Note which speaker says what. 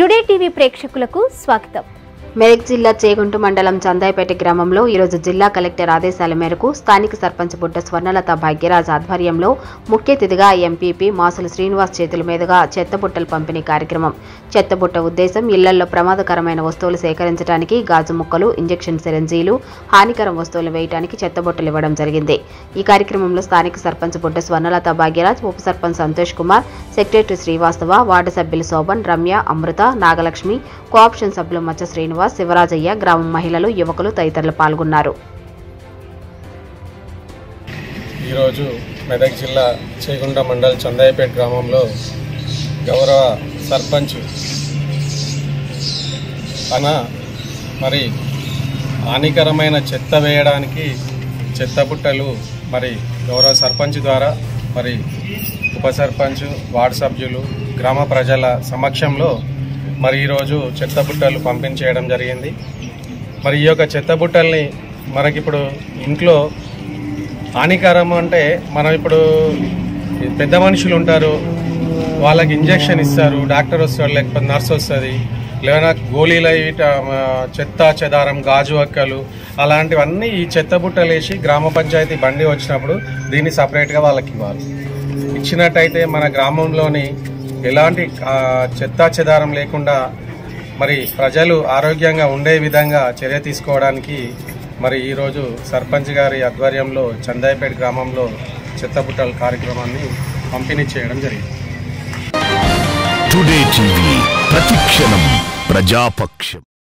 Speaker 1: today TV ప్రేక్షకులకు స్వాగతం
Speaker 2: మెదక్ జిల్లా చేగుంట మండలం చందాయిపేట గ్రామంలో ఈరోజు జిల్లా కలెక్టర్ ఆదేశాల మేరకు స్థానిక సర్పంచ్ బుడ్డ స్వర్ణలత భాగ్యరాజ్ ఆధ్వర్యంలో ముఖ్య అతిథిగా ఎంపీపీ మాసుల శ్రీనివాస్ చేతుల మీదుగా చెత్తబుట్టల పంపిణీ కార్యక్రమం చెత్తబుట్ట ఉద్దేశం ఇళ్లలో ప్రమాదకరమైన వస్తువులు సేకరించడానికి గాజు ముక్కలు ఇంజెక్షన్ సిరంజీలు హానికరం వస్తువులు వేయడానికి చెత్తబుట్టలు ఇవ్వడం జరిగింది ఈ కార్యక్రమంలో స్థానిక సర్పంచ్ బుడ్డ స్వర్ణలత భాగ్యరాజ్ ఉప సర్పంచ్ సంతోష్ కుమార్ సెక్రటరీ శ్రీవాస్తవ వార్డు సభ్యులు శోభన్ రమ్య అమృత నాగలక్ష్మి కోఆప్షన్ సభ్యులు మచ్చ శ్రీనివాస్ శివరాజయ్య గ్రామం మహిళలు యువకులు తదితరులు పాల్గొన్నారు
Speaker 3: ఈరోజు మెదక్ జిల్లా చేగుండ మండల్ చందాయపేట గ్రామంలో గౌరవ సర్పంచ్ తన మరి హానికరమైన చెత్త వేయడానికి చెత్త బుట్టలు మరి గౌరవ సర్పంచ్ ద్వారా మరి ఉప సర్పంచ్ వార్డు సభ్యులు గ్రామ ప్రజల సమక్షంలో మరి ఈరోజు చెత్త బుట్టలు పంపిణీ చేయడం జరిగింది మరి ఈ యొక్క చెత్త బుట్టల్ని మనకిప్పుడు ఇంట్లో హానికరం అంటే మనం ఇప్పుడు పెద్ద మనుషులు ఉంటారు వాళ్ళకి ఇంజెక్షన్ ఇస్తారు డాక్టర్ వస్తాడు లేకపోతే నర్స్ వస్తుంది లేదా గోళీలు అవి ట- ఆ, చెత్త చెదారం గాజు అక్కలు అలాంటివన్నీ ఈ చెత్త బుట్టలు వేసి గ్రామ పంచాయతీ బండి వచ్చినప్పుడు దీన్ని సపరేట్గా వాళ్ళకి ఇవ్వాలి ఇచ్చినట్టయితే మన గ్రామంలోని ఎలాంటి ఆ, చెత్త చెదారం లేకుండా మరి ప్రజలు ఆరోగ్యంగా ఉండే విధంగా చర్య తీసుకోవడానికి మరి ఈరోజు సర్పంచ్ గారి ఆధ్వర్యంలో చందాయిపేట గ్రామంలో చెత్తబుట్టల కార్యక్రమాన్ని పంపిణీ చేయడం జరిగింది
Speaker 4: టుడే టీవీ ప్రతిక్షణం ప్రజాపక్షం